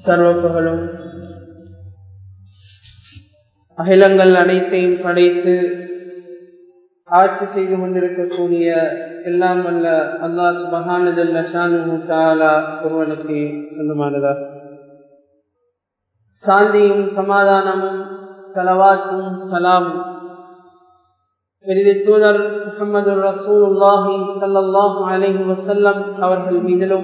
சர்வபகலும் அகிலங்கள் அனைத்தையும் படைத்து ஆட்சி செய்து கொண்டிருக்கக்கூடிய எல்லாம் அல்ல அல்லாஹ் சுபஹானதல்ல ஷானு தாலா ஒருவனுக்கு சொந்தமானதா சாந்தியும் சமாதானமும் சலவாத்தும் சலாமும் பெரிதி தூதர் முகமது ரசூலுல்லாஹி சல்லாஹூ அலஹி வசல்லம் அவர்கள் மீதிலும்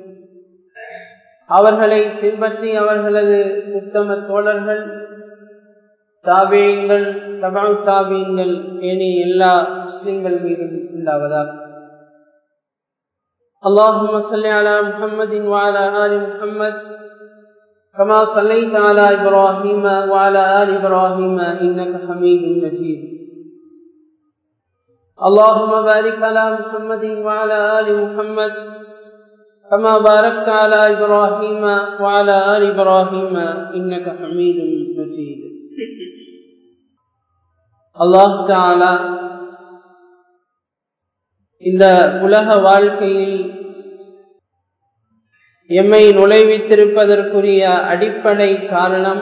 அவர்களை பின்பற்றி அவர்களது உத்தம தோழர்கள் தாபியங்கள் தபா தாபியங்கள் ஏனைய எல்லா முஸ்லிம்கள் மீதும் உண்டாவதா اللهم صل على محمد وعلى آل محمد كما صليت على إبراهيم وعلى آل إبراهيم إنك حميد مجيد اللهم بارك على محمد وعلى آل محمد كما باركت على إبراهيم وعلى آل إبراهيم إنك حميد مجيد அல்லாஹ் தாலா இந்த உலக வாழ்க்கையில் எம்மை நுழைவித்திருப்பதற்குரிய அடிப்படை காரணம்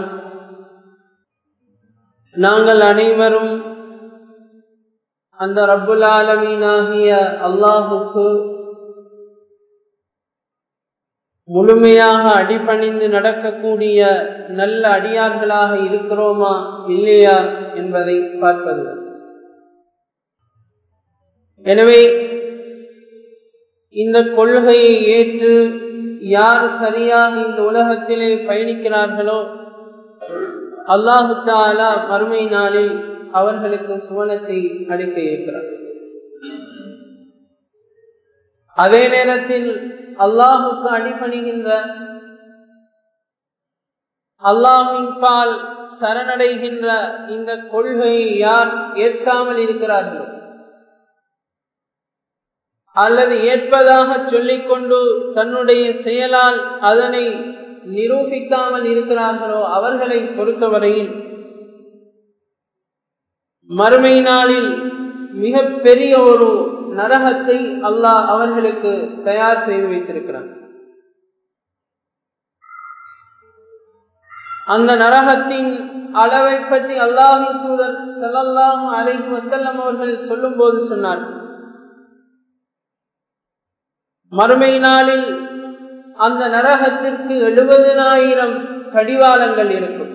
நாங்கள் அனைவரும் அந்த ரப்புல் ஆலமீனாகிய அல்லாஹுக்கு முழுமையாக அடிபணிந்து நடக்கக்கூடிய நல்ல அடியார்களாக இருக்கிறோமா இல்லையா என்பதை பார்ப்பது எனவே இந்த கொள்கையை ஏற்று யார் சரியாக இந்த உலகத்திலே பயணிக்கிறார்களோ அல்லாஹு தாலா மறுமை நாளில் அவர்களுக்கு சுவனத்தை அளிக்க இருக்கிறார் அதே நேரத்தில் அல்லாஹுக்கு அடிபணிகின்ற அல்லாஹின் பால் சரணடைகின்ற இந்த கொள்கையை யார் ஏற்காமல் இருக்கிறார்களோ அல்லது ஏற்பதாக சொல்லிக்கொண்டு தன்னுடைய செயலால் அதனை நிரூபிக்காமல் இருக்கிறார்களோ அவர்களை பொறுத்தவரையில் மறுமை நாளில் மிக பெரிய ஒரு நரகத்தை அல்லாஹ் அவர்களுக்கு தயார் செய்து வைத்திருக்கிறார் அந்த நரகத்தின் அளவை பற்றி அல்லாஹின் தூதர் செல்லல்லாஹும் அலைஹி வசல்லம் அவர்கள் சொல்லும் போது சொன்னார் மறுமை நாளில் அந்த நரகத்திற்கு எழுபதினாயிரம் கடிவாளங்கள் இருக்கும்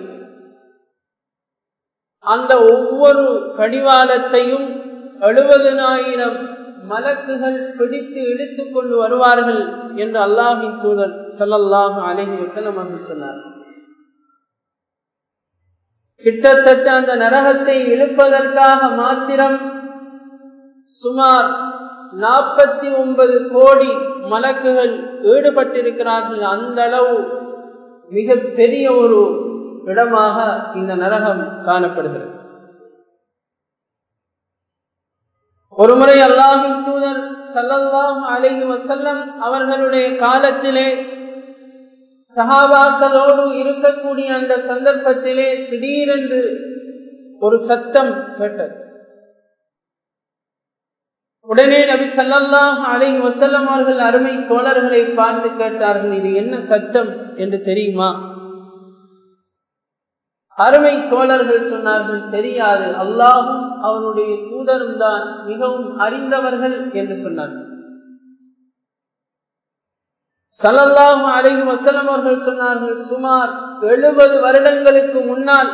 அந்த ஒவ்வொரு கடிவாளத்தையும் எழுபதினாயிரம் மலக்குகள் பிடித்து இழுத்துக் கொண்டு வருவார்கள் என்று அல்லாஹின் தூதர் சல்லல்லாஹு அலஹி வசலம் அவர்கள் சொன்னார் கிட்டத்தட்ட அந்த நரகத்தை இழுப்பதற்காக மாத்திரம் சுமார் நாற்பத்தி ஒன்பது கோடி மலக்குகள் ஈடுபட்டிருக்கிறார்கள் அந்த அளவு மிக பெரிய ஒரு இடமாக இந்த நரகம் காணப்படுகிறது ஒருமுறை அல்லாஹின் தூதர் சல்லல்லாஹு அலைஹி வசல்லம் அவர்களுடைய காலத்திலே சகாபாக்களோடு இருக்கக்கூடிய அந்த சந்தர்ப்பத்திலே திடீரென்று ஒரு சத்தம் கேட்டது உடனே நபி சல்லல்லாஹ் அலைஹி வசல்லம் அவர்கள் அருமை தோழர்களை பார்த்து கேட்டார்கள் இது என்ன சத்தம் என்று தெரியுமா அருமை தோழர்கள் சொன்னார்கள் தெரியாது அல்லாஹும் அவனுடைய தூதரும் தான் மிகவும் அறிந்தவர்கள் என்று சொன்னார்கள் சல்லல்லாஹு அலைஹி வசல்லம் அவர்கள் சொன்னார்கள் சுமார் எழுபது வருடங்களுக்கு முன்னால்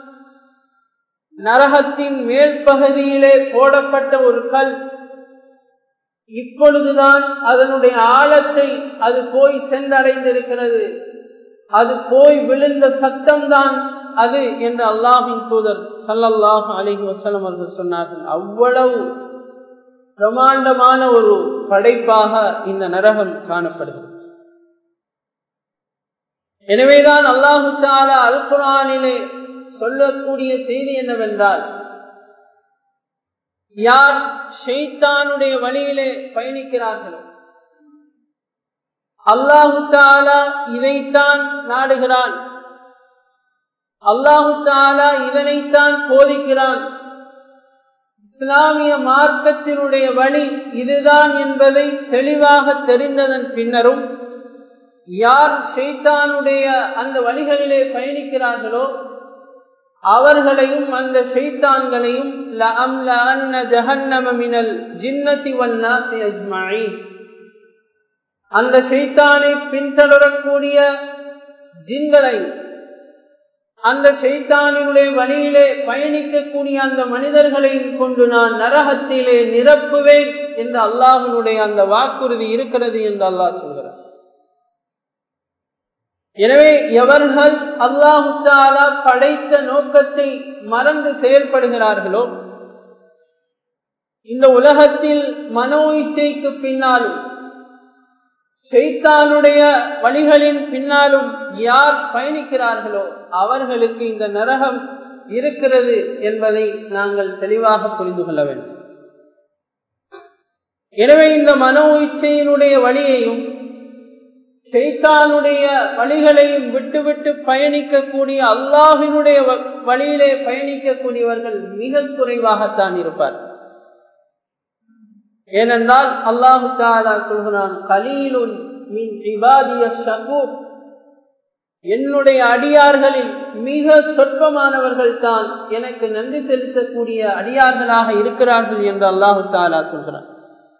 நரகத்தின் மேல் பகுதியிலே போடப்பட்ட ஒரு கல் இப்பொழுதுதான் அதனுடைய ஆழத்தை அது போய் சென்றடைந்திருக்கிறது அது போய் விழுந்த சத்தம்தான் அது என்று அல்லாஹின் தூதர் சல்லல்லாஹு அலிஹி வசலம் அவர்கள் சொன்னார்கள் அவ்வளவு பிரமாண்டமான ஒரு படைப்பாக இந்த நரகம் காணப்படுகிறது எனவேதான் அல்லாஹு தாலா அல் குரானிலே சொல்லக்கூடிய செய்தி என்னவென்றால் யார் ஷெய்தானுடைய வழியிலே பயணிக்கிறார்களோ அல்லாஹு தாலா இதைத்தான் நாடுகிறான் அல்லாஹு தாலா இதனைத்தான் போதிக்கிறான் இஸ்லாமிய மார்க்கத்தினுடைய வழி இதுதான் என்பதை தெளிவாக தெரிந்ததன் பின்னரும் யார் ஷெய்தானுடைய அந்த வழிகளிலே பயணிக்கிறார்களோ அவர்களையும் அந்த ஷெய்தான்களையும் அந்த ஷெய்தானை பின்தொடரக்கூடிய ஜின்களை அந்த ஷெய்தானினுடைய வழியிலே பயணிக்கக்கூடிய அந்த மனிதர்களையும் கொண்டு நான் நரகத்திலே நிரப்புவேன் என்று அல்லாஹனுடைய அந்த வாக்குறுதி இருக்கிறது என்று அல்லாஹ் சொல்கிறார் எனவே எவர்கள் அல்லாஹு தாலா படைத்த நோக்கத்தை மறந்து செயல்படுகிறார்களோ இந்த உலகத்தில் மனோ இச்சைக்கு பின்னாலும் செய்தானுடைய வழிகளின் பின்னாலும் யார் பயணிக்கிறார்களோ அவர்களுக்கு இந்த நரகம் இருக்கிறது என்பதை நாங்கள் தெளிவாக புரிந்து கொள்ள வேண்டும் எனவே இந்த மனோ இச்சையினுடைய வழியையும் செய்தானுடைய வழிகளையும் விட்டுவிட்டு பயணிக்கக்கூடிய அல்லாஹினுடைய வழியிலே பயணிக்கக்கூடியவர்கள் மிக குறைவாகத்தான் இருப்பார் ஏனென்றால் அல்லாஹு தாலா சொல்கிறான் கலீலுன் மின் இபாதிய ஷகூர் என்னுடைய அடியார்களில் மிக சொற்பமானவர்கள் தான் எனக்கு நன்றி செலுத்தக்கூடிய அடியார்களாக இருக்கிறார்கள் என்று அல்லாஹு தாலா சொல்கிறான்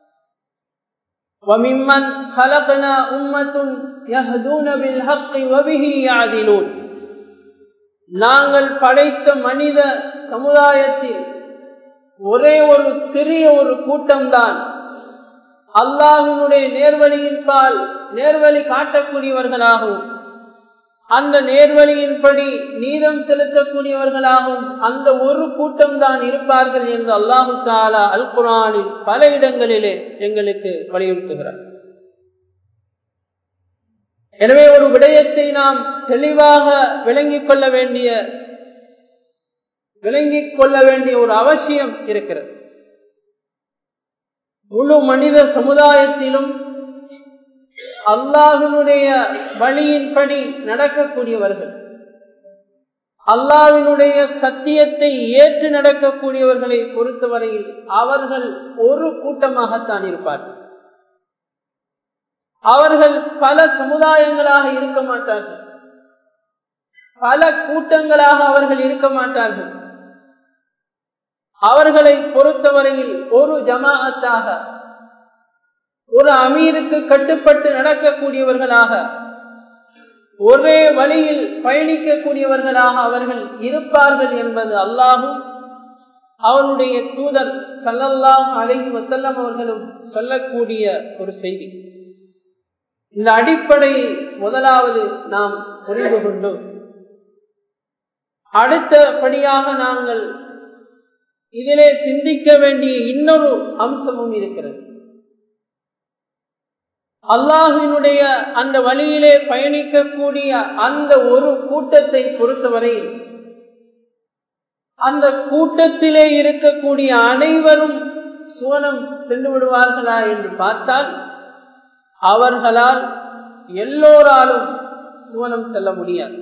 وممن خلقنا أمة يهدون بالحق وبه يعدلون நாங்கள் படைத்த மனித சமுதாயத்தில் ஒரே ஒரு சிறிய ஒரு கூட்டம்தான் அல்லாஹினுடைய நேர்வழியின் பால் நேர்வழி காட்டக்கூடியவர்களாகவும் அந்த நேர்வழியின்படி நீதம் செலுத்தக்கூடியவர்களாகவும் அந்த ஒரு கூட்டம் தான் இருப்பார்கள் என்று அல்லாஹு தாலா அல் குரானில் பல இடங்களிலே எங்களுக்கு வலியுறுத்துகிறார் எனவே ஒரு விடயத்தை நாம் தெளிவாக விளங்கிக் கொள்ள வேண்டிய விளங்கிக் கொள்ள வேண்டிய ஒரு அவசியம் இருக்கிறது முழு மனித சமுதாயத்திலும் அல்லாஹினுடைய வழியின்படி நடக்கக்கூடியவர்கள் அல்லாவினுடைய சத்தியத்தை ஏற்று நடக்கக்கூடியவர்களை பொறுத்தவரையில் அவர்கள் ஒரு கூட்டமாகத்தான் இருப்பார்கள் அவர்கள் பல சமுதாயங்களாக இருக்க மாட்டார்கள் பல கூட்டங்களாக அவர்கள் இருக்க மாட்டார்கள் அவர்களை பொறுத்தவரையில் ஒரு ஜமாஅத்தாக ஒரு அமீருக்கு கட்டுப்பட்டு நடக்கக்கூடியவர்களாக ஒரே வழியில் பயணிக்கக்கூடியவர்களாக அவர்கள் இருப்பார்கள் என்பது அல்லாஹும் அவருடைய தூதர் சல்லல்லாஹ் அலஹி வசல்லம் அவர்களும் சொல்லக்கூடிய ஒரு செய்தி இந்த அடிப்படை முதலாவது நாம் புரிந்து கொண்டு அடுத்தபடியாக நாங்கள் இதிலே சிந்திக்க வேண்டிய இன்னொரு அம்சமும் இருக்கிறது அல்லாஹினுடைய அந்த வழியிலே பயணிக்கக்கூடிய அந்த ஒரு கூட்டத்தை பொறுத்தவரையில் அந்த கூட்டத்திலே இருக்கக்கூடிய அனைவரும் சுவனம் சென்று விடுவார்களா என்று பார்த்தால் அவர்களால் எல்லோராலும் சுவனம் செல்ல முடியாது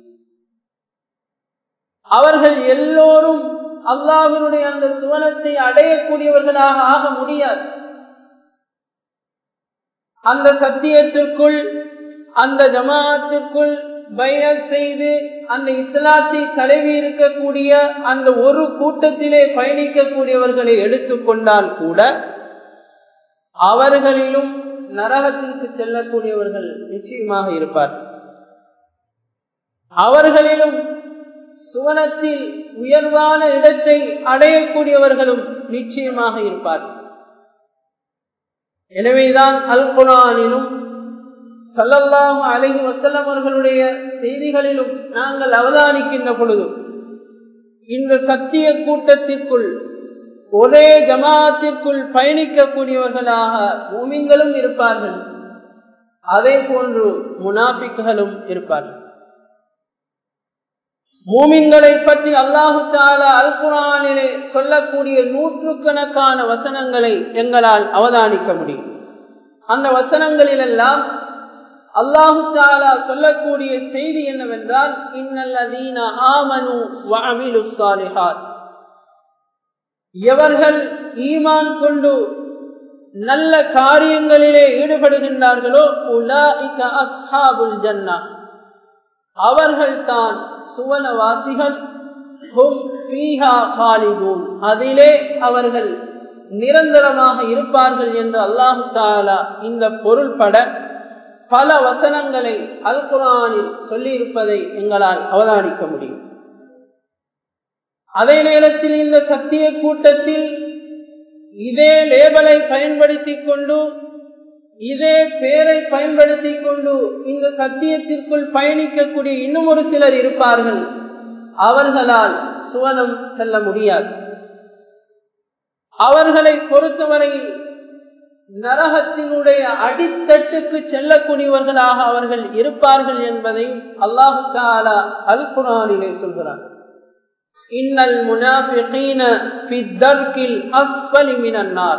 அவர்கள் எல்லோரும் அல்லாஹினுடைய அந்த சுவனத்தை அடையக்கூடியவர்களாக ஆக முடியாது அந்த சத்தியத்திற்குள் அந்த ஜமாத்திற்குள் பய செய்து அந்த இஸ்லாத்தை தழுவி இருக்கக்கூடிய அந்த ஒரு கூட்டத்திலே பயணிக்கக்கூடியவர்களை எடுத்துக்கொண்டால் கூட அவர்களிலும் நரகத்திற்கு செல்லக்கூடியவர்கள் நிச்சயமாக இருப்பார் அவர்களிலும் சுவனத்தில் உயர்வான இடத்தை அடையக்கூடியவர்களும் நிச்சயமாக இருப்பார் எனவேதான் அல் குரானிலும் சல்லல்லாஹு அலஹி வசல்லம் அவர்களுடைய செய்திகளிலும் நாங்கள் அவதானிக்கின்ற பொழுது இந்த சத்திய கூட்டத்திற்குள் ஒரே ஜமாத்திற்குள் பயணிக்கக்கூடியவர்களாக மூமின்களும் இருப்பார்கள் அதே போன்று முனாபிக்குகளும் இருப்பார்கள் மூமின்களை பற்றி அல்லாஹு தாலா அல் குரானிலே சொல்லக்கூடிய நூற்றுக்கணக்கான வசனங்களை எங்களால் அவதானிக்க முடியும் அந்த வசனங்களிலெல்லாம் அல்லாஹு தாலா சொல்லக்கூடிய செய்தி என்னவென்றால் இன்னல்லதீன ஆமனு வஅமிலு சாலிஹாத் எவர்கள் ஈமான் கொண்டு நல்ல காரியங்களிலே ஈடுபடுகின்றார்களோ உலாஇக அஸ்ஹாபுல் ஜன்னா அவர்கள்தான் சுவனவாசிகள் ஹும் ஃபீஹா காலிதூன் அதிலே அவர்கள் நிரந்தரமாக இருப்பார்கள் என்று அல்லாஹு தாலா இந்த பொருள்பட பல வசனங்களை அல் குரானில் சொல்லியிருப்பதை எங்களால் அவதானிக்க முடியும் அதே நேரத்தில் இந்த சத்திய கூட்டத்தில் இதே லேபலை பயன்படுத்திக் கொண்டு இதே பேரை பயன்படுத்திக் கொண்டு இந்த சத்தியத்திற்குள் பயணிக்கக்கூடிய இன்னும் ஒரு சிலர் இருப்பார்கள் அவர்களால் சுவனம் செல்ல முடியாது அவர்களை பொறுத்தவரையில் நரகத்தினுடைய அடித்தட்டுக்கு செல்லக்கூடியவர்களாக அவர்கள் இருப்பார்கள் என்பதையும் அல்லாஹு தாலா அல் குரானிலே சொல்கிறார் இன்னல் முனாஃபிகீன ஃபி தர்கில் அஸ்ஃபலி மினன் நார்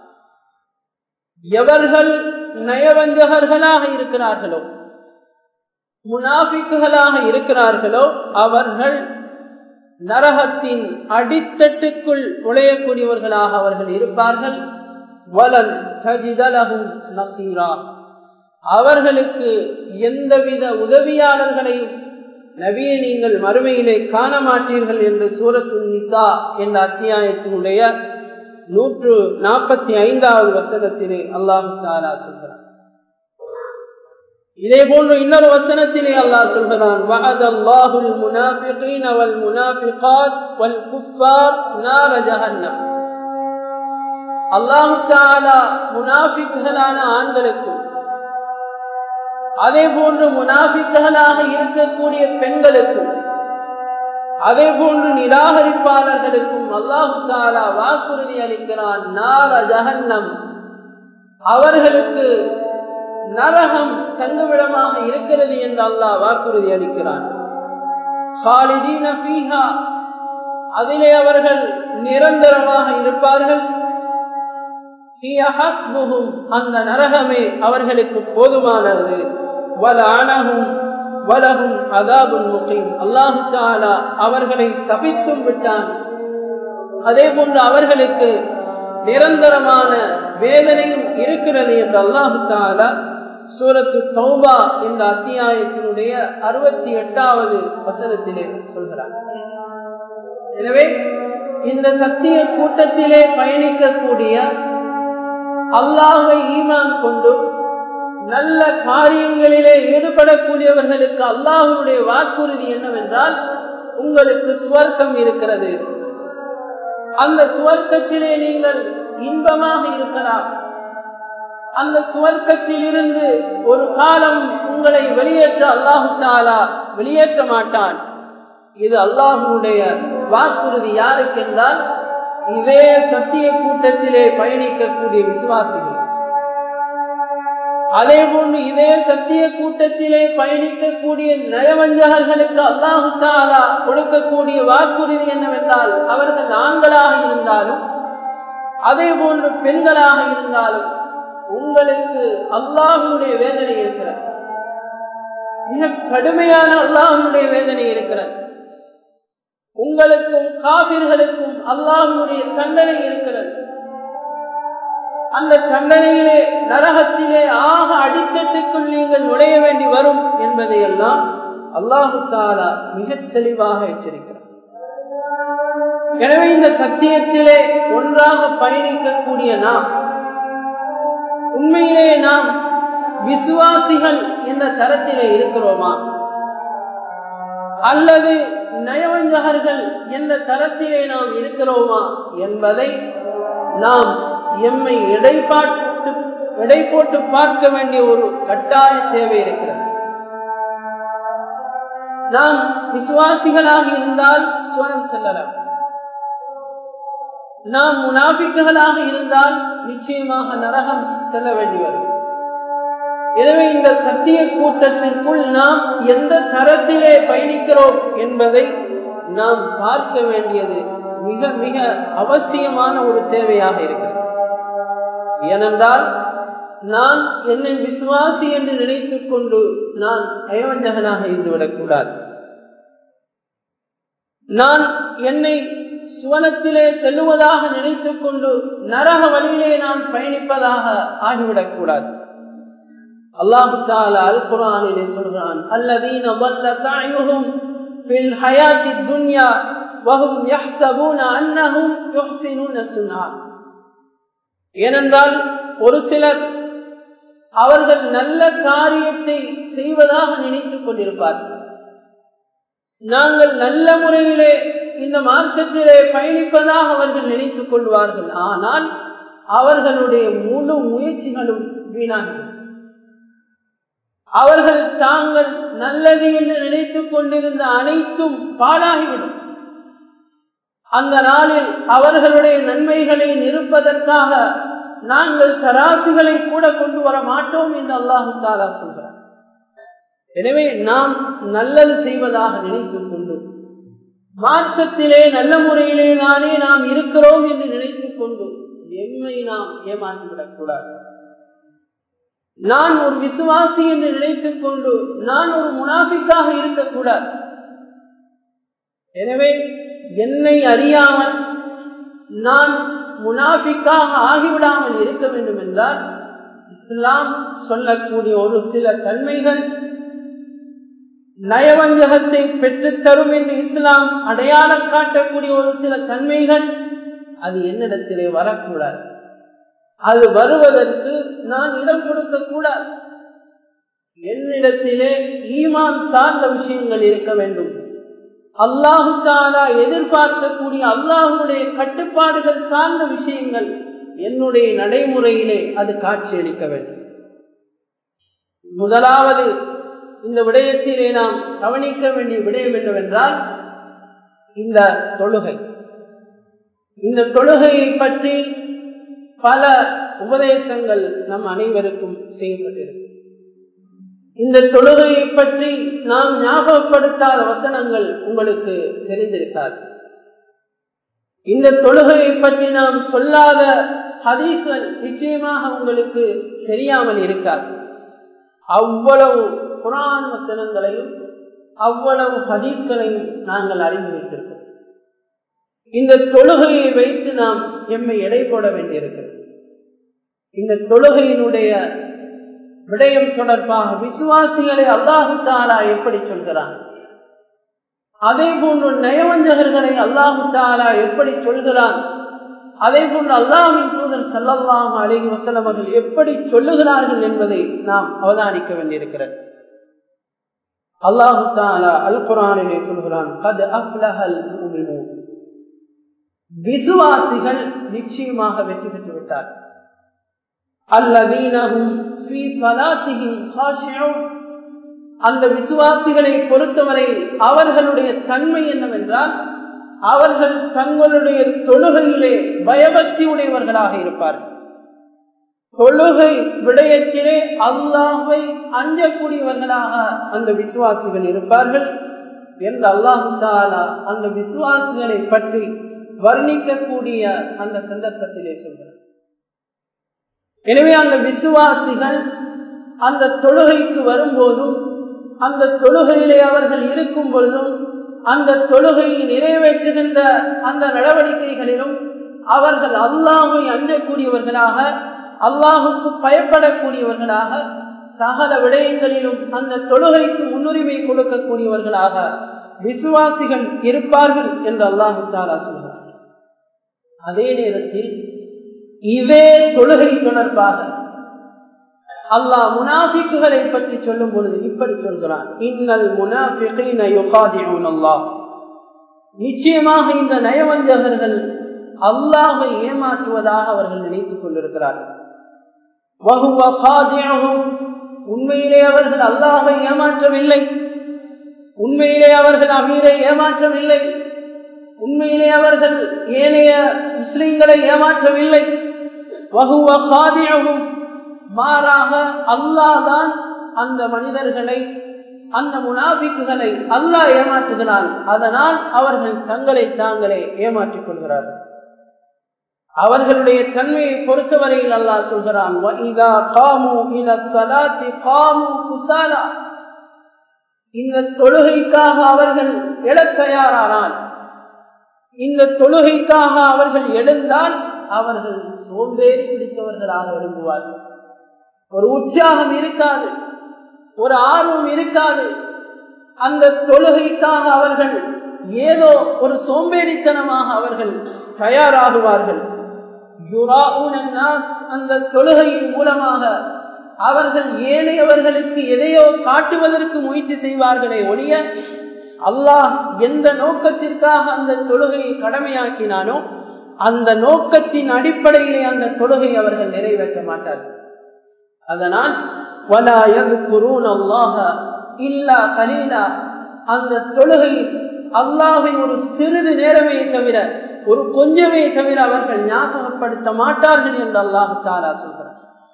எவர்கள் நயவஞ்சகர்களாக இருக்கிறார்களோ முனாஃபிக்குகளாக இருக்கிறார்களோ அவர்கள் நரகத்தின் அடித்தட்டுக்குள் நுழையக்கூடியவர்களாக அவர்கள் இருப்பார்கள் வலன் கஜிதலகும் நசீரா அவர்களுக்கு எந்தவித உதவியாளர்களையும் நபியை நீங்கள் மறுமையிலே காண மாட்டீர்கள் என்று சூரத்து நிசா என்ற அத்தியாயத்தினுடைய நூற்று நாற்பத்தி ஐந்தாவது வசனத்திலே அல்லாஹு தாலா சொல்கிறார் இதே போன்று இன்னொரு வசனத்திலே அல்லாஹ் சொல்கிறான் وعد الله المنافقين والمنافقات والكفار نار جهنم அல்லாஹு தாலா முனாஃபிக்குகளான ஆண்களுக்கும் அதே போன்று முனாஃபிக்குகளாக இருக்கக்கூடிய பெண்களுக்கும் அதே போன்று நிராகரிப்பாளர்களுக்கும் அல்லாஹு தாலா வாக்குறுதி அளிக்கிறான் நார ஜஹன்னம் அவர்களுக்கு நரகம் தங்குவிடமாக இருக்கிறது என்று அல்லாஹ் வாக்குறுதி அளிக்கிறான் அதிலே அவர்கள் நிரந்தரமாக இருப்பார்கள் அந்த நரகமே அவர்களுக்கு போதுமானது வலஅனஹும் வலஹும் அதாபுல் முகீம் அல்லாஹு தஆலா அவர்களை சபித்தும் விட்டான் அதே போன்று அவர்களுக்கு நிரந்தரமான வேதனையும் இருக்கிறது என்று அல்லாஹு தஆலா சூரத்து தௌபா என்ற அத்தியாயத்தினுடைய அறுபத்தி எட்டாவது வசனத்திலே சொல்கிறார் எனவே இந்த சத்திய கூட்டத்திலே பயணிக்கக்கூடிய அல்லாஹை ஈமான் கொண்டு நல்ல காரியங்களிலே ஈடுபடக்கூடியவர்களுக்கு அல்லாஹனுடைய வாக்குறுதி என்னவென்றால் உங்களுக்கு சுவர்க்கம் இருக்கிறது அந்த சுவர்க்கத்திலே நீங்கள் இன்பமாக இருக்கலாம் அந்த சுவர்க்கத்தில் இருந்து ஒரு காலம் உங்களை வெளியேற்ற அல்லாஹு தாலா வெளியேற்ற மாட்டான் இது அல்லாஹனுடைய வாக்குறுதி யாருக்கென்றால் இதே சத்திய கூட்டத்திலே பயணிக்கக்கூடிய விசுவாசிகள் அதே போன்று இதே சத்திய கூட்டத்திலே பயணிக்கக்கூடிய நயவஞ்சகர்களுக்கு அல்லாஹு தாலா கொடுக்கக்கூடிய வாக்குறுதி என்னவென்றால் அவர்கள் ஆண்களாக இருந்தாலும் அதே போன்று பெண்களாக இருந்தாலும் உங்களுக்கு அல்லாஹனுடைய வேதனை இருக்கிறது மிக கடுமையான அல்லாஹனுடைய வேதனை இருக்கிறது உங்களுக்கும் காபிர்களுக்கும் அல்லாஹனுடைய தண்டனை இருக்கிறது அந்த தண்டனையிலே நரகத்திலே ஆக அடித்தட்டுக்குள் நீங்கள் நுழைய வேண்டி வரும் என்பதை எல்லாம் அல்லாஹு தாலா மிக தெளிவாக எச்சரிக்கிறார் எனவே இந்த சத்தியத்திலே ஒன்றாக பயணிக்கக்கூடிய நாம் உண்மையிலே நாம் விசுவாசிகள் என்ற தரத்திலே இருக்கிறோமா அல்லது நயவஞ்சகர்கள் என்ற தரத்திலே நாம் இருக்கிறோமா என்பதை நாம் எம்மை எடைபாட்டு எடை போட்டு பார்க்க வேண்டிய ஒரு கட்டாய தேவை இருக்கிறது நாம் விசுவாசிகளாக இருந்தால் சுவனம் செல்லலாம் நாம் முனாபிக்குகளாக இருந்தால் நிச்சயமாக நரகம் செல்ல வேண்டி வரும் எனவே இந்த சத்திய கூட்டத்திற்குள் நாம் எந்த தரத்திலே பயணிக்கிறோம் என்பதை நாம் பார்க்க வேண்டியது மிக மிக அவசியமான ஒரு தேவையாக இருக்கிறது ஏனென்றால் நான் என்னை விசுவாசி என்று நினைத்துக் கொண்டு நான் அயவஞ்சகனாக இருந்துவிடக் கூடாது நான் என்னை சுவனத்திலே செல்லுவதாக நினைத்துக் கொண்டு நரக வழியிலே நாம் பயணிப்பதாக ஆகிவிடக் கூடாது அல்லாஹு தாலா அல் குரானிலே சொல்கிறான் அல்லதீன வல்ல சாயுகும் பில் ஹயாத்தி துன்யா வஹும் யஹ்சபூன அன்னஹும் யுஹ்சினூன சுன்னா ஏனென்றால் ஒரு சிலர் அவர்கள் நல்ல காரியத்தை செய்வதாக நினைத்துக் கொண்டிருப்பார்கள் நாங்கள் நல்ல முறையிலே இந்த மார்க்கத்திலே பயணிப்பதாக அவர்கள் நினைத்துக் கொள்வார்கள் ஆனால் அவர்களுடைய முழு முயற்சிகளும் வீணாகும் அவர்கள் தாங்கள் நல்லது என்று நினைத்துக் கொண்டிருந்த அனைத்தும் பாழாகிவிடும் அந்த நாளில் அவர்களுடைய நன்மைகளை நிறுப்பதற்காக நாங்கள் தராசுகளை கூட கொண்டு வர மாட்டோம் என்று அல்லாஹு தாலா சொல்கிறார் எனவே நாம் நல்லது செய்வதாக நினைத்துக் கொண்டு மார்க்கத்திலே நல்ல முறையிலே தானே நாம் இருக்கிறோம் என்று நினைத்துக் கொண்டு எம்மை நாம் ஏமாற்றிவிடக் கூடாது நான் ஒரு விசுவாசி என்று நினைத்துக் கொண்டு நான் ஒரு முனாஃபிக்காக இருக்கக்கூடாது எனவே என்னை அறியாமல் நான் முனாஃபிக்காக ஆகிவிடாமல் இருக்க வேண்டும் என்றால் இஸ்லாம் சொல்லக்கூடிய ஒரு சில தன்மைகள் நயவஞ்சகத்தை பெற்றுத்தரும் என்று இஸ்லாம் அடையாளம் காட்டக்கூடிய ஒரு சில தன்மைகள் அது என்னிடத்திலே வரக்கூடாது அது வருவதற்கு நான் இடம் கொடுக்க கூடாது என்னிடத்திலே ஈமான் சார்ந்த விஷயங்கள் இருக்க வேண்டும் அல்லாஹு தாலா எதிர்பார்க்கக்கூடிய அல்லாஹுடைய கட்டுப்பாடுகள் சார்ந்த விஷயங்கள் என்னுடைய நடைமுறையிலே அது காட்சியளிக்க வேண்டும் முதலாவது இந்த விடயத்திலே நாம் கவனிக்க வேண்டிய விடயம் என்னவென்றால் இந்த தொழுகை இந்த தொழுகையை பற்றி பல உபதேசங்கள் நம் அனைவருக்கும் செய்யப்பட்டிருக்கும் இந்த தொழுகையை பற்றி நாம் ஞாபகப்படுத்தாத வசனங்கள் உங்களுக்கு தெரிந்திருக்காது இந்த தொழுகையை பற்றி நாம் சொல்லாத ஹதீஸ்கள் நிச்சயமாக உங்களுக்கு தெரியாமல் இருக்காது அவ்வளவு குரான் வசனங்களையும் அவ்வளவு ஹதீஸ்களையும் நாங்கள் அறிந்து வைத்திருக்கிறோம் இந்த தொழுகையை வைத்து நாம் எம்மை எடை போட வேண்டியிருக்கிறது இந்த தொழுகையினுடைய விடயம் தொடர்பாக விசுவாசிகளை அல்லாஹு தாலா எப்படி சொல்கிறான் அதே போன்று நயவஞ்சகர்களை அல்லாஹு தாலா எப்படி சொல்கிறான் அதே போன்று அல்லாஹின் தூதர் சல்லல்லாஹு அலைஹி வஸல்லம் அவர்கள் எப்படி சொல்லுகிறார்கள் என்பதை நாம் அவதானிக்க வேண்டியிருக்கிறது அல்லாஹு தாலா அல் குரானிலே சொல்கிறான் கத் அஃப்லஹல் முஃமினூன் விசுவாசிகள் நிச்சயமாக வெற்றி பெற்று விட்டார் அல்லதீனஹும் ஃபீ ஸலாத்திஹிம் காஷிஊன் அந்த விசுவாசிகளை பொறுத்தவரை அவர்களுடைய தன்மை என்னவென்றால் அவர்கள் தங்களுடைய தொழுகையிலே பயபக்தி உடையவர்களாக இருப்பார்கள் தொழுகை விடயத்திலே அல்லாஹை அஞ்சக்கூடியவர்களாக அந்த விசுவாசிகள் இருப்பார்கள் என்று அல்லாஹு தாலா அந்த விசுவாசிகளை பற்றி வர்ணிக்கக்கூடிய அந்த சந்தர்ப்பத்திலே சொல்கிறார் எனவே அந்த விசுவாசிகள் அந்த தொழுகைக்கு வரும்போதும் அந்த தொழுகையிலே அவர்கள் இருக்கும் பொழுதும் அந்த தொழுகையை நிறைவேற்றுகின்ற அந்த நடவடிக்கைகளிலும் அவர்கள் அல்லாஹை அஞ்சக்கூடியவர்களாக அல்லாஹுக்கு பயப்படக்கூடியவர்களாக சகல விடயங்களிலும் அந்த தொழுகைக்கு முன்னுரிமை கொடுக்கக்கூடியவர்களாக விசுவாசிகள் இருப்பார்கள் என்று அல்லாஹு தாலா சொல்கிறார் அதே நேரத்தில் இதே தொழுகை தொடர்பாக அல்லாஹ் முனாஃபிக்குகளை பற்றி சொல்லும் பொழுது இப்படி சொல்கிறான் இன்னல் முனாஃபிகீன யுகாதிஊன் அல்லாஹ் நிச்சயமாக இந்த நயவஞ்சகர்கள் அல்லாஹை ஏமாற்றுவதாக அவர்கள் நினைத்துக் கொண்டிருக்கிறார்கள் வஹுவ காதியஹும் உண்மையிலே அவர்கள் அல்லாஹை ஏமாற்றவில்லை உண்மையிலே அவர்கள் அமீரை ஏமாற்றவில்லை உண்மையிலே அவர்கள் ஏனைய முஸ்லிம்களை ஏமாற்றவில்லை வகுவ காதியகும் மாறாக அல்லாதான் அந்த மனிதர்களை அந்த முனாபிக்குகளை அல்லாஹ் ஏமாற்றுகிறான் அதனால் அவர்கள் தங்களை தாங்களே ஏமாற்றிக் கொள்கிறார்கள் அவர்களுடைய தன்மையை பொறுத்தவரையில் அல்லாஹ் சொல்கிறான் இந்த தொழுகைக்காக அவர்கள் எழத் தயாரானால் இந்த தொழுகைக்காக அவர்கள் எழுந்தால் அவர்கள் சோம்பேறி பிடித்தவர்களாக எழும்புவார்கள் ஒரு உற்சாகம் இருக்காது ஒரு ஆர்வம் இருக்காது அந்த தொழுகைக்காக அவர்கள் ஏதோ ஒரு சோம்பேறித்தனமாக அவர்கள் தயாராகுவார்கள் அந்த தொழுகையின் மூலமாக அவர்கள் ஏனையவர்களுக்கு எதையோ காட்டுவதற்கு முயற்சி செய்வார்களே ஒழிய அல்லாஹ் எந்த நோக்கத்திற்காக அந்த தொழுகையை கடமையாக்கினானோ அந்த நோக்கத்தின் அடிப்படையிலே அந்த தொழுகை அவர்கள் நிறைவேற்ற மாட்டார்கள் அதனால் இல்லா கலீலா அந்த தொழுகை அல்லாஹை ஒரு சிறிது நேரமே தவிர ஒரு கொஞ்சமே தவிர அவர்கள் ஞாபகப்படுத்த மாட்டார்கள் என்று அல்லாஹு தாலா சொல்கிறார்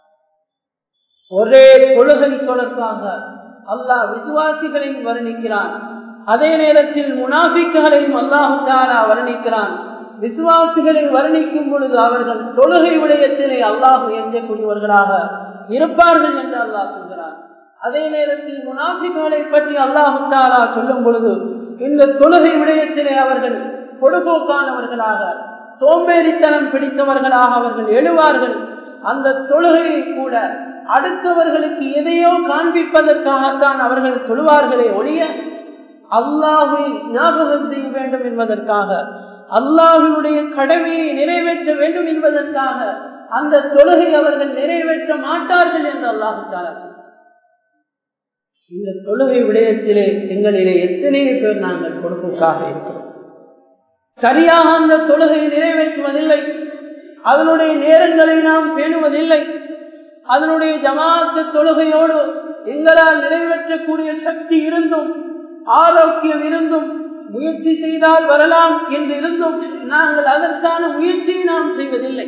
ஒரே தொழுகை தொடர்பாக அல்லாஹ் விசுவாசிகளையும் வர்ணிக்கிறான் அதே நேரத்தில் முனாஃபிக்குகளையும் அல்லாஹு தாலா வர்ணிக்கிறான் விசுவாசிகளை வர்ணிக்கும் பொழுது அவர்கள் தொழுகை விடயத்திலே அல்லாஹு எஞ்சக்கூடியவர்களாக இருப்பார்கள் என்று அல்லாஹ் சொல்கிறான் அதே நேரத்தில் முனாஃபிகளை பற்றி அல்லாஹு தாலா சொல்லும் பொழுது இந்த தொழுகை விடயத்திலே அவர்கள் பொடுபோக்கானவர்களாக சோம்பேறித்தனம் பிடித்தவர்களாக அவர்கள் எழுவார்கள் அந்த தொழுகையை கூட அடுத்தவர்களுக்கு எதையோ காண்பிப்பதற்காகத்தான் அவர்கள் தொழுவார்களே ஒழிய அல்லாஹை ஞாபகம் செய்ய வேண்டும் என்பதற்காக அல்லாஹினுடைய கடமையை நிறைவேற்ற வேண்டும் என்பதற்காக அந்த தொழுகை அவர்கள் நிறைவேற்ற மாட்டார்கள் என்று அல்லாஹு தாலா இந்த தொழுகை விடயத்திலே எங்களிலே எத்தனையோ பேர் நாங்கள் பொறுப்புக்காக இருக்கிறோம் சரியாக அந்த தொழுகையை நிறைவேற்றுவதில்லை அதனுடைய நேரங்களை நாம் பேணுவதில்லை அதனுடைய ஜமாத்து தொழுகையோடு எங்களால் நிறைவேற்றக்கூடிய சக்தி இருந்தும் ஆரோக்கியம் இருந்தும் முயற்சி செய்தால் வரலாம் என்று இருந்தும் நாங்கள் அதற்கான முயற்சியை நாம் செய்வதில்லை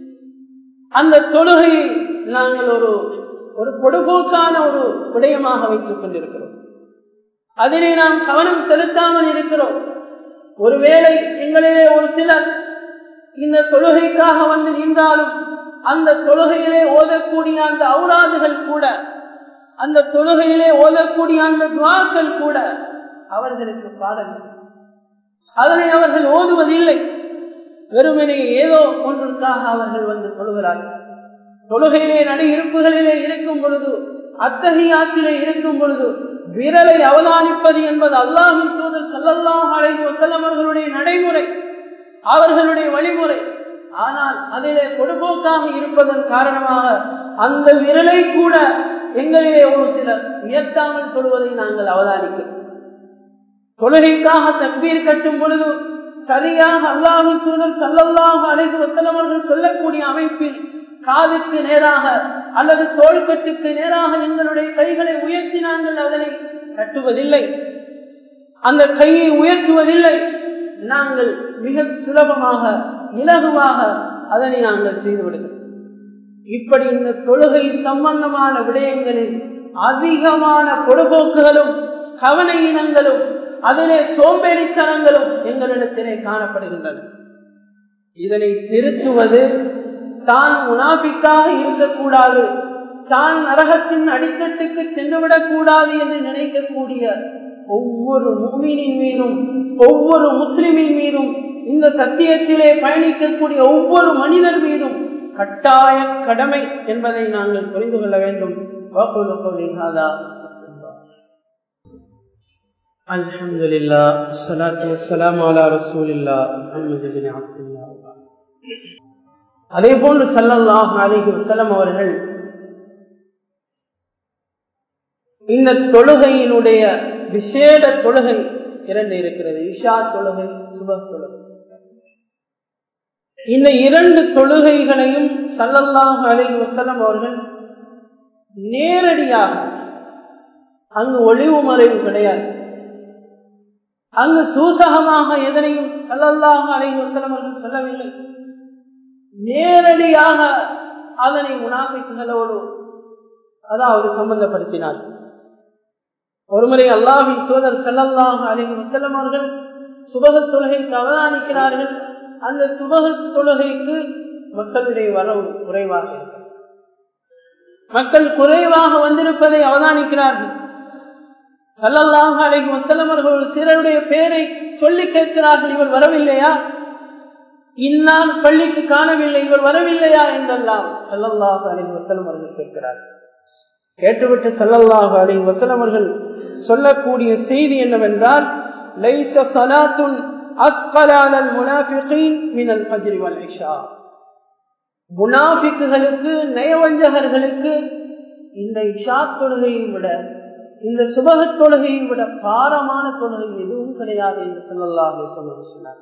அந்த தொழுகையை நாங்கள் ஒரு ஒரு பொடுபோக்கான ஒரு விடயமாக வைத்துக் கொண்டிருக்கிறோம் அதிலே நாம் கவனம் செலுத்தாமல் இருக்கிறோம் ஒருவேளை எங்களிலே ஒரு சிலர் இந்த தொழுகைக்காக வந்து நின்றாலும் அந்த தொழுகையிலே ஓதக்கூடிய அந்த அவுராதுகள் கூட அந்த தொழுகையிலே ஓதக்கூடிய அந்த துவாக்கள் கூட அவர்களுக்கு பாடம் அதனை அவர்கள் ஓதுவதில்லை வெறுமனே ஏதோ ஒன்றுக்காக அவர்கள் வந்து தொழுகிறார்கள் தொழுகையிலே நடு இருப்புகளிலே இருக்கும் பொழுது அத்தகையாத்திலே இருக்கும் பொழுது விரலை அவதானிப்பது என்பது அல்லாஹின் தூதர் சல்லல்லாஹ் அலைஹி வஸல்லம் அவர்களுடைய நடைமுறை அவர்களுடைய வழிமுறை ஆனால் அதிலே பொடுபோக்காக இருப்பதன் காரணமாக அந்த விரலை கூட எங்களிலே ஒரு சிலர் உயர்த்தாமல் தொழுவதை நாங்கள் அவதானிக்கிறோம் தொழுகைக்காக தக்பீர் கட்டும் பொழுது சரியாக அல்லாஹின் தூதர் சல்லல்லாஹ் அலைஹி வஸல்லம் அவர்கள் சொல்லக்கூடிய அமைப்பில் காதுக்கு நேராக அல்லது தோள்கட்டுக்கு நேராக எங்களுடைய கைகளை உயர்த்தி நாங்கள் அதனை கட்டுவதில்லை அந்த கையை உயர்த்துவதில்லை நாங்கள் மிக சுலபமாக இலகுவாக அதனை நாங்கள் செய்து விடுகிறோம் இப்படி இந்த தொழுகை சம்பந்தமான விடயங்களில் அதிகமான பொடுபோக்குகளும் கவன இனங்களும் அதிலே சோம்பேறித்தனங்களும் எங்களிடத்திலே காணப்படுகின்றன இதனை திருத்துவது தான் முனாபிக்காக இருக்கக்கூடாது தான் நரகத்தின் அடித்தட்டுக்கு சென்றுவிடக் கூடாது என்று நினைக்கக்கூடிய ஒவ்வொரு மூமினின் மீதும் ஒவ்வொரு முஸ்லிமின் மீதும் இந்த சத்தியத்திலே பயணிக்கக்கூடிய ஒவ்வொரு மனிதர் மீதும் கட்டாய கடமை என்பதை நாங்கள் புரிந்து கொள்ள வேண்டும் الحمد لله والصلاة والسلام على رسول الله محمد بن عبد الله அதே போன்று சல்லல்லாஹ் அலிஹி வசலம் அவர்கள் இந்த தொழுகையினுடைய விசேட தொழுகை இரண்டு இருக்கிறது இஷா தொழுகை சுப தொழுகை இந்த இரண்டு தொழுகைகளையும் சல்லல்லாஹ் அலிஹி வசலம் அவர்கள் நேரடியாக அங்கு ஒளிவு மறைவு கிடையாது அங்கு சூசகமாக எதனையும் சல்லல்லாஹ் அலிஹி வசலம் அவர்கள் சொல்லவில்லை நேரடியாக அதனை முனாபிக்குகளோடு அதாவது சம்பந்தப்படுத்தினார் ஒருமுறை அல்லாஹின் தூதர் செல்லல்லாஹ் அலிஹி வசல்லம் அவர்கள் சுபக தொழுகைக்கு அவதானிக்கிறார்கள் அந்த சுபக தொழுகைக்கு மக்களுடைய வரவு குறைவாக இருக்கிறது மக்கள் குறைவாக வந்திருப்பதை அவதானிக்கிறார்கள் சல்லல்லாஹ் அலிஹி வசல்லம் அவர்கள் ஒரு சிலருடைய பெயரை சொல்லி கேட்கிறார்கள் இவர் வரவில்லையா இன்னான் பள்ளிக்கு காணவில்லை இவர் வரவில்லையா என்றெல்லாம் சல்லல்லாஹு அலி வசலம் அவர்கள் கேட்கிறார்கள் கேட்டுவிட்டு சல்லல்லாஹு அலி வசலம் அவர்கள் சொல்லக்கூடிய செய்தி என்னவென்றால் லைச சலாத்துன் அஸ்கலானல் முனாஃபிகீன் மினல் ஃபஜ்ரி வல் இஷா முனாஃபிக்குகளுக்கு நயவஞ்சகர்களுக்கு இந்த இஷா தொழுகையை விட இந்த சுபக தொழுகையை விட பாரமான தொழுகை எதுவும் கிடையாது என்று சொல்லல்லாஹே சொன்னார்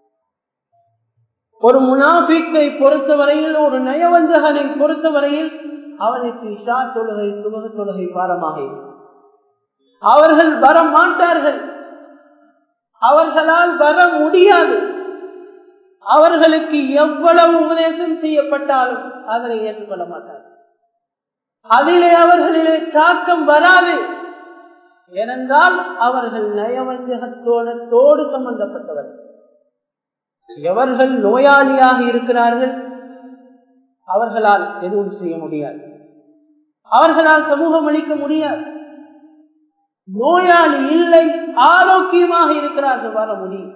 ஒரு முனாஃபிக்கை பொறுத்தவரையில் ஒரு நயவஞ்சகனை பொறுத்தவரையில் அவனுக்கு இஷா தொழுகை சுபக தொழுகை பாரமாக அவர்கள் வர மாட்டார்கள் அவர்களால் வர முடியாது அவர்களுக்கு எவ்வளவு உபதேசம் செய்யப்பட்டாலும் அதனை ஏற்றுக்கொள்ள மாட்டார்கள் அதிலே அவர்களிலே தாக்கம் வராது ஏனென்றால் அவர்கள் நயவஞ்சகத்தோடு சம்பந்தப்பட்டவர்கள் எவர்கள் நோயாளியாக இருக்கிறார்கள் அவர்களால் எதுவும் செய்ய முடியாது அவர்களால் சமூகம் அளிக்க முடியாது நோயாளி இல்லை ஆரோக்கியமாக இருக்கிறார்கள் வர முடியும்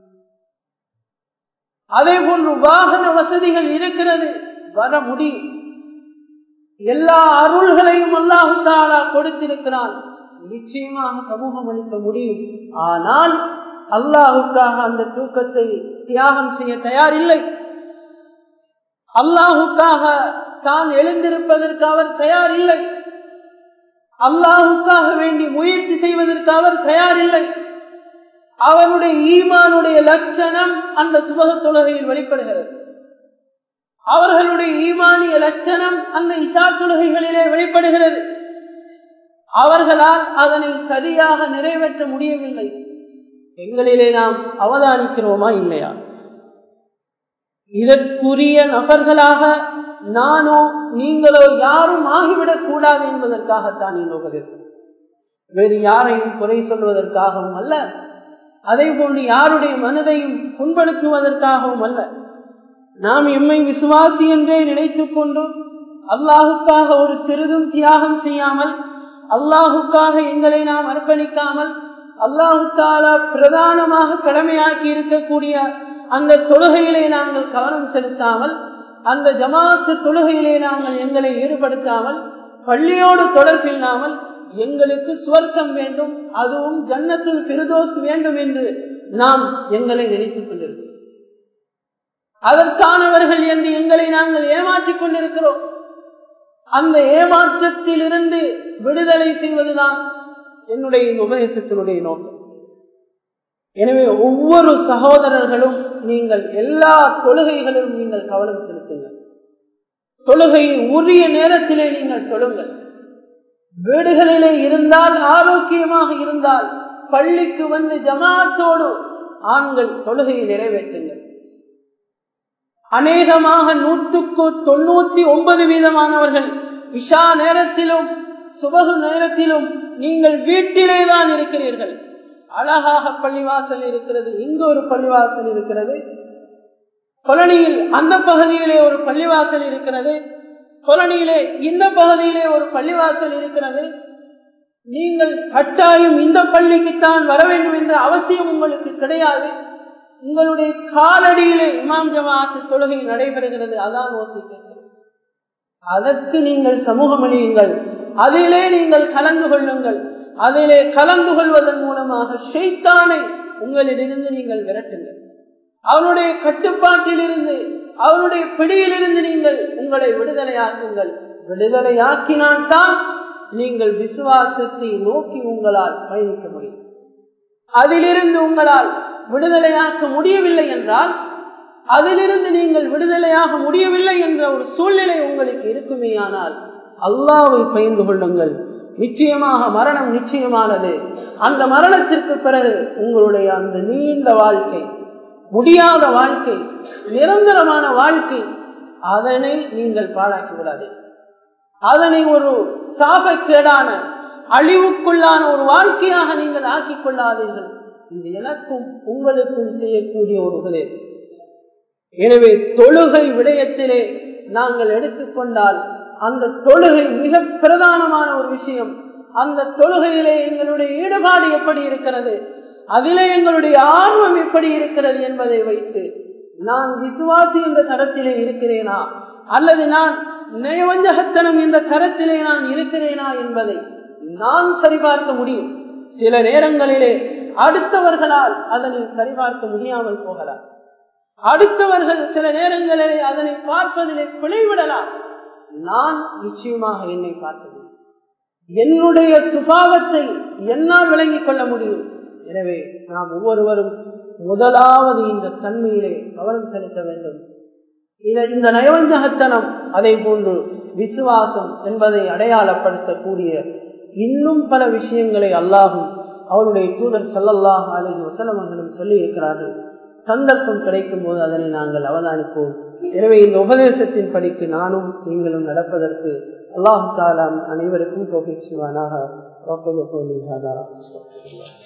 அதே போன்று வாகன வசதிகள் இருக்கிறது வர முடியும் எல்லா அருள்களையும் அல்லாஹு தாலா கொடுத்திருக்கிறான் நிச்சயமாக சமூகம் அளிக்க முடியும் ஆனால் அல்லாஹுக்காக அந்த தூக்கத்தை தியாகம் செய்ய தயார் இல்லை அல்லாஹுக்காக தான் எழுந்திருப்பதற்கு அவர் தயார் இல்லை அல்லாஹுக்காக வேண்டி முயற்சி செய்வதற்கு அவர் தயார் இல்லை அவருடைய ஈமானுடைய லட்சணம் அந்த சுபக தொழுகையில் வெளிப்படுகிறது அவர்களுடைய ஈமானிய லட்சணம் அந்த இஷா தொழுகைகளிலே வெளிப்படுகிறது அவர்களால் அதனை சரியாக நிறைவேற்ற முடியவில்லை எங்களிலே நாம் அவதானிக்கிறோமா இல்லையா இதற்குரிய நபர்களாக நானோ நீங்களோ யாரும் ஆகிவிடக் கூடாது என்பதற்காகத்தான் இந்த உபதேசம் வேறு யாரையும் குறை சொல்வதற்காகவும் அல்ல அதே போன்று யாருடைய மனதையும் புண்படுத்துவதற்காகவும் அல்ல நாம் எம்மை விசுவாசி என்றே நினைத்துக் கொண்டு அல்லாஹுக்காக ஒரு சிறிதும் தியாகம் செய்யாமல் அல்லாஹுக்காக எங்களை நாம் அர்ப்பணிக்காமல் அல்லாஹுக்கால பிரதானமாக கடமையாக்கி இருக்கக்கூடிய அந்த தொழுகையிலே நாங்கள் கவனம் செலுத்தாமல் அந்த ஜமாத்து தொழுகையிலே நாங்கள் எங்களை ஈடுபடுத்தாமல் பள்ளியோடு தொடர்பில்லாமல் எங்களுக்கு சுவர்க்கம் வேண்டும் அதுவும் ஜன்னத்துள் பெருதோஸ் வேண்டும் என்று நாம் எங்களை நினைத்துக் கொண்டிருக்கிறோம் அதற்கானவர்கள் என்று எங்களை நாங்கள் ஏமாற்றிக் கொண்டிருக்கிறோம் அந்த ஏமாற்றத்தில் இருந்து விடுதலை செய்வதுதான் என்னுடைய இந்த உபதேசத்தினுடைய நோக்கம் எனவே ஒவ்வொரு சகோதரர்களும் நீங்கள் எல்லா தொழுகைகளிலும் நீங்கள் கவனம் செலுத்துங்கள் தொழுகையை உரிய நேரத்திலே நீங்கள் தொழுங்கள் வீடுகளிலே இருந்தால் ஆரோக்கியமாக இருந்தால் பள்ளிக்கு வந்து ஜமாத்தோடு ஆண்கள் தொழுகையை நிறைவேற்றுங்கள் அநேகமாக நூற்றுக்கு தொண்ணூத்தி ஒன்பது வீதமானவர்கள் இஷா நேரத்திலும் சுபகு நேரத்திலும் நீங்கள் வீட்டிலே தான் இருக்கிறீர்கள் அழகாக பள்ளிவாசல் இருக்கிறது இங்கு ஒரு பள்ளிவாசல் இருக்கிறது கொலனியில் அந்த பகுதியிலே ஒரு பள்ளிவாசல் இருக்கிறது கொலனியிலே இந்த பகுதியிலே ஒரு பள்ளிவாசல் இருக்கிறது நீங்கள் கட்டாயம் இந்த பள்ளிக்குத்தான் வர வேண்டும் என்ற அவசியம் உங்களுக்கு கிடையாது உங்களுடைய காலடியிலே இமாம் ஜமாத்து தொழுகை நடைபெறுகிறது அதான் யோசிக்கிறது அதற்கு நீங்கள் சமூகம் அணியுங்கள் அதிலே நீங்கள் கலந்து கொள்ளுங்கள் அதிலே கலந்து கொள்வதன் மூலமாக ஷெய்தானை உங்களிலிருந்து நீங்கள் விரட்டுங்கள் அவனுடைய கட்டுப்பாட்டில் இருந்து அவனுடைய பிடியிலிருந்து நீங்கள் உங்களை விடுதலையாக்குங்கள் விடுதலையாக்கினால்தான் நீங்கள் விசுவாசத்தை நோக்கி உங்களால் பயணிக்க முடியும் அதிலிருந்து உங்களால் விடுதலையாக்க முடியவில்லை என்றால் அதிலிருந்து நீங்கள் விடுதலையாக முடியவில்லை என்ற ஒரு சூழ்நிலை உங்களுக்கு இருக்குமேயானால் அல்லாவை பயந்து கொள்ளுங்கள் நிச்சயமாக மரணம் நிச்சயமானது அந்த மரணத்திற்கு பிறகு உங்களுடைய அந்த நீண்ட வாழ்க்கை முடியாத வாழ்க்கை நிரந்தரமான வாழ்க்கை அதனை நீங்கள் பாழாக்கி விடாதே அதனை ஒரு சாபக்கேடான அழிவுக்குள்ளான ஒரு வாழ்க்கையாக நீங்கள் ஆக்கிக் கொள்ளாதீர்கள் இது எனக்கும் உங்களுக்கும் செய்யக்கூடிய ஒரு உபதேசம் எனவே தொழுகை விடயத்திலே நாங்கள் எடுத்துக்கொண்டால் அந்த தொழுகை மிக பிரதானமான ஒரு விஷயம் அந்த தொழுகையிலே எங்களுடைய ஈடுபாடு எப்படி இருக்கிறது அதிலே எங்களுடைய ஆர்வம் எப்படி இருக்கிறது என்பதை வைத்து நான் விசுவாசி என்ற தரத்திலே இருக்கிறேனா அல்லது நான் நயவஞ்சகத்தனம் என்ற தரத்திலே நான் இருக்கிறேனா என்பதை நான் சரிபார்க்க முடியும் சில நேரங்களிலே அடுத்தவர்களால் அதனை சரிபார்க்க முடியாமல் போகலாம் அடுத்தவர்கள் சில நேரங்களிலே அதனை பார்ப்பதிலே பிழைவிடலாம் நான் நிச்சயமாக என்னை பார்க்க முடியும் என்னுடைய சுபாவத்தை என்னால் விளங்கிக் கொள்ள முடியும் எனவே நாம் ஒவ்வொருவரும் முதலாவது இந்த தன்மையிலே கவனம் செலுத்த வேண்டும் இந்த நயவஞ்சகத்தனம் அதே போன்று விசுவாசம் என்பதை அடையாளப்படுத்தக்கூடிய இன்னும் பல விஷயங்களை அல்லாஹும் அவருடைய தூதர் சல்லல்லாஹ் அலி வசலமர்களும் சொல்லி இருக்கிறார்கள் சந்தர்ப்பம் கிடைக்கும் போது அதனை நாங்கள் அவதானிப்போம் எனவே இந்த உபதேசத்தின் படிக்கு நானும் நீங்களும் நடப்பதற்கு அல்லாஹு தாலாம் அனைவருக்கும் தொகை செய்வானாக